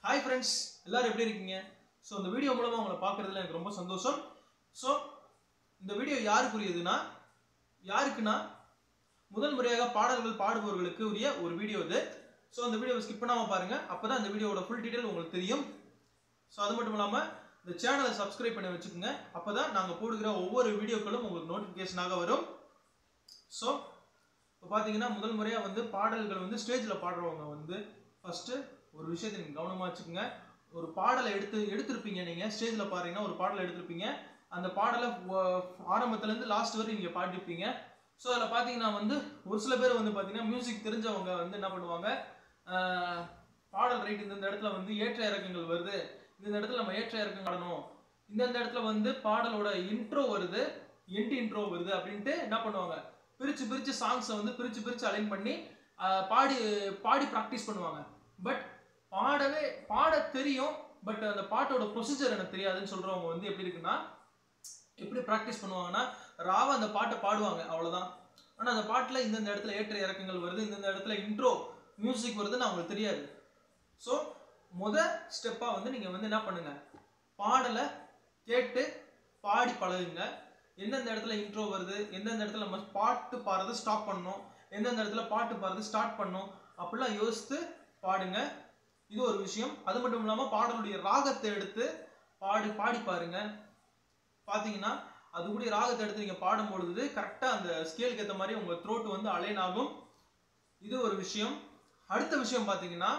hi friends எல்லாரும் எப்படி இருக்கீங்க ஸோ இந்த வீடியோ மூலமாக உங்களை பார்க்குறதுல எனக்கு ரொம்ப சந்தோஷம் ஸோ இந்த வீடியோ யாருக்குரியதுன்னா யாருக்குன்னா முதல் முறையாக பாடல்கள் பாடுபவர்களுக்கு உரிய ஒரு வீடியோ இது ஸோ அந்த வீடியோவை ஸ்கிப் பண்ணாமல் பாருங்கள் அப்போ தான் இந்த வீடியோவோட ஃபுல் டீட்டெயில் உங்களுக்கு தெரியும் ஸோ அது மட்டும் இல்லாமல் இந்த சேனலை சப்ஸ்கிரைப் பண்ணி வச்சுக்கோங்க அப்போ தான் நாங்கள் போடுகிற ஒவ்வொரு வீடியோக்களும் உங்களுக்கு நோட்டிஃபிகேஷனாக வரும் ஸோ இப்போ பார்த்தீங்கன்னா முதல் முறையாக வந்து பாடல்கள் வந்து ஸ்டேஜில் பாடுறவங்க வந்து ஃபஸ்ட்டு ஒரு விஷயத்தை நீங்கள் கவனமாக வச்சுக்கோங்க ஒரு பாடலை எடுத்து எடுத்திருப்பீங்க நீங்கள் ஸ்டேஜில் பாடுறீங்கன்னா ஒரு பாடலை எடுத்திருப்பீங்க அந்த பாடலை வ- ஆரம்பத்துலேருந்து லாஸ்ட் வரை நீங்கள் பாடிருப்பீங்க ஸோ அதில் பார்த்தீங்கன்னா வந்து ஒரு சில பேர் வந்து பார்த்தீங்கன்னா மியூசிக் தெரிஞ்சவங்க வந்து என்ன பண்ணுவாங்க ஆஹ், பாடல் ரைட் இந்த இடத்துல வந்து ஏற்ற இறக்கங்கள் வருது இந்த இடத்துல நம்ம ஏற்ற இறக்கம் ஆடணும் இந்த இடத்துல வந்து பாடலோட இன்ட்ரோ வருது எண்ட் இன்ட்ரோ வருது அப்படின்ட்டு என்ன பண்ணுவாங்க பிரிச்சு பிரிச்சு சாங்ஸை வந்து பிரிச்சு பிரிச்சு அலைன் பண்ணி ஆஹ், பாடி பாடி ப்ராக்டிஸ் பண்ணுவாங்க பட் பாடவே பாட தெரியும் பட் அந்த பாட்டோட ப்ரொசீஜர் எனக்கு தெரியாதுன்னு சொல்றவங்க வந்து எப்படி இருக்குன்னா எப்படி ப்ராக்டிஸ் பண்ணுவாங்கன்னா ராவா அந்த பாட்டை பாடுவாங்க அவ்வளவுதான் ஆனா அந்த பாட்டுல இந்தந்த இடத்துல ஏற்ற இறக்கங்கள் வருது இந்தந்த இடத்துல இன்ட்ரோ மியூசிக் வருதுன்னு அவங்களுக்கு தெரியாது ஸோ முத ஸ்டெப்பா வந்து நீங்க வந்து என்ன பண்ணுங்க பாடலை கேட்டு பாடி பழகுங்க எந்தெந்த இடத்துல இன்ட்ரோ வருது எந்தெந்த இடத்துல நம்ம பாட்டு பாடுறது ஸ்டாப் பண்ணணும் எந்தெந்த இடத்துல பாட்டு பாடுறது ஸ்டார்ட் பண்ணணும் அப்படிலாம் யோசித்து பாடுங்க இது ஒரு விஷயம் அது மட்டும் இல்லாமல் பாடலுடைய ராகத்தை எடுத்து பாடி பாடி பாருங்க பார்த்தீங்கன்னா அது கூட ராகத்தை எடுத்து நீங்கள் பாடும்பொழுது கரெக்டாக அந்த ஸ்கேலுக்கு ஏற்ற மாதிரி உங்கள் த்ரோட் வந்து அலைன் ஆகும் இது ஒரு விஷயம் அடுத்த விஷயம் பார்த்தீங்கன்னா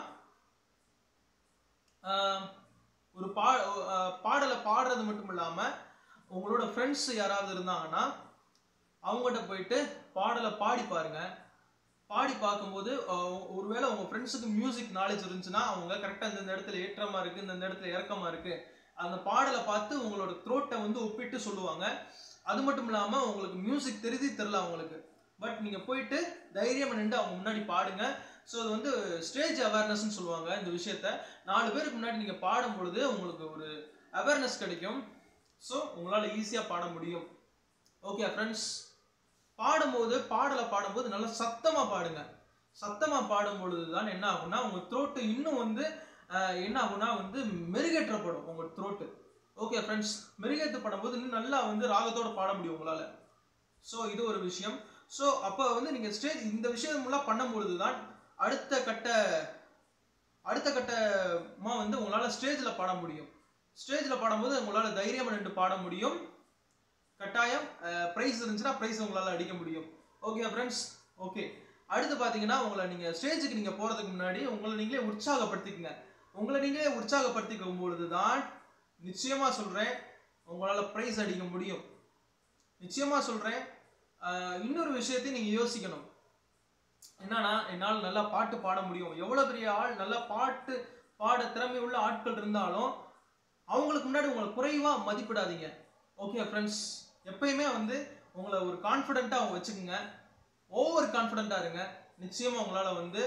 ஆஹ், ஒரு பா ஆஹ், பாடலை பாடுறது மட்டும் இல்லாமல் உங்களோட ஃப்ரெண்ட்ஸ் யாராவது இருந்தாங்கன்னா அவங்ககிட்ட போயிட்டு பாடலை பாடி பாருங்க பாடி பார்க்கும்போது ஆஹ், ஒருவேளை உங்க ஃப்ரெண்ட்ஸுக்கு மியூசிக் நாலேஜ் இருந்துச்சுன்னா அவங்க கரெக்டாக இந்த இடத்துல ஏற்றமா இருக்கு இந்த இடத்துல இறக்கமா இருக்கு அந்த பாடலை பார்த்து உங்களோட த்ரோட்டை வந்து ஒப்பிட்டு சொல்லுவாங்க அது மட்டும் இல்லாம உங்களுக்கு மியூசிக் தெரியுது தெரில அவங்களுக்கு பட் நீங்க போயிட்டு தைரியம் நின்று அவங்க முன்னாடி பாடுங்க ஸோ அது வந்து ஸ்டேஜ் அவேர்னஸ்னு சொல்லுவாங்க இந்த விஷயத்த நாலு பேருக்கு முன்னாடி நீங்க பாடும் பொழுது உங்களுக்கு ஒரு அவேர்னஸ் கிடைக்கும் ஸோ உங்களால ஈஸியாக பாட முடியும் ஓகே ஃப்ரெண்ட்ஸ் பாடும்போது பாடலை பாடும்போது நல்லா சத்தமா பாடுங்க சத்தமா பாடும் பொழுது தான் என்ன ஆகும்னா உங்க த்ரோட்டு இன்னும் வந்து ஆஹ், என்ன ஆகும்னா வந்து மெருகேற்றப்படும் உங்க த்ரோட்டு ஓகே ஃப்ரெண்ட்ஸ் மெருகேற்றப்படும் போது இன்னும் நல்லா வந்து ராகத்தோட பாட முடியும் உங்களால ஸோ இது ஒரு விஷயம் ஸோ அப்போ வந்து நீங்க ஸ்டேஜ் இந்த விஷயமெல்லாம் பண்ணும்பொழுது தான் அடுத்த கட்ட அடுத்த கட்டமா வந்து உங்களால ஸ்டேஜில் பாட முடியும் ஸ்டேஜில் பாடும்போது உங்களால தைரியமா நின்று பாட முடியும் கட்டாயம் ப்ரைஸ் இருந்துச்சுன்னா ப்ரைஸ் உங்களால் அடிக்க முடியும் ஓகே ஃப்ரெண்ட்ஸ் ஓகே அடுத்து பார்த்தீங்கன்னா உங்களை நீங்கள் ஸ்டேஜுக்கு நீங்கள் போகிறதுக்கு முன்னாடி உங்களை நீங்களே உற்சாகப்படுத்திக்கங்க உங்களை நீங்களே உற்சாகப்படுத்திக்கும் பொழுது தான் நிச்சயமாக சொல்கிறேன் உங்களால் ப்ரைஸ் அடிக்க முடியும் நிச்சயமாக சொல்கிறேன் இன்னொரு விஷயத்தையும் நீங்கள் யோசிக்கணும் என்னன்னா என்னால் நல்லா பாட்டு பாட முடியும் எவ்வளோ பெரிய ஆள் நல்லா பாட்டு பாட திறமை உள்ள ஆட்கள் இருந்தாலும் அவங்களுக்கு முன்னாடி உங்களை குறைவாக மதிப்பிடாதீங்க ஓகே ஃப்ரெண்ட்ஸ் எப்பயுமே வந்து உங்களை ஒரு கான்ஃபிடென்ட்டாக அவங்க வச்சுக்கோங்க ஓவர் கான்ஃபிடென்ட்டாக இருங்க நிச்சயமாக உங்களால் வந்து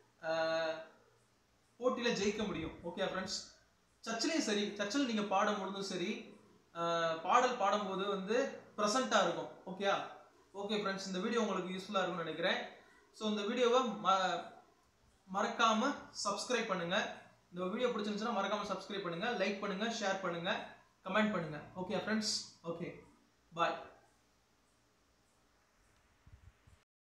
போட்டியில் ஜெயிக்க முடியும் ஓகே ஃப்ரெண்ட்ஸ் சர்ச்சிலையும் சரி சர்ச்சில் நீங்கள் பாடும் பொழுதும் சரி ஆஹ் பாடல் பாடும்போது வந்து ப்ரெசண்ட்டாக இருக்கும் ஓகே ஓகே ஃப்ரெண்ட்ஸ் இந்த வீடியோ உங்களுக்கு யூஸ்ஃபுல்லாக இருக்கும்னு நினைக்கிறேன் ஸோ இந்த வீடியோவை ம மறக்காம சப்ஸ்கிரைப் பண்ணுங்க இந்த வீடியோ பிடிச்சிருந்துச்சுன்னா மறக்காம சப்ஸ்கிரைப் பண்ணுங்க லைக் பண்ணுங்க ஷேர் பண்ணுங்க கமெண்ட் பண்ணுங்க ஓகே ஃப்ரெண்ட்ஸ் ஓகே பாய்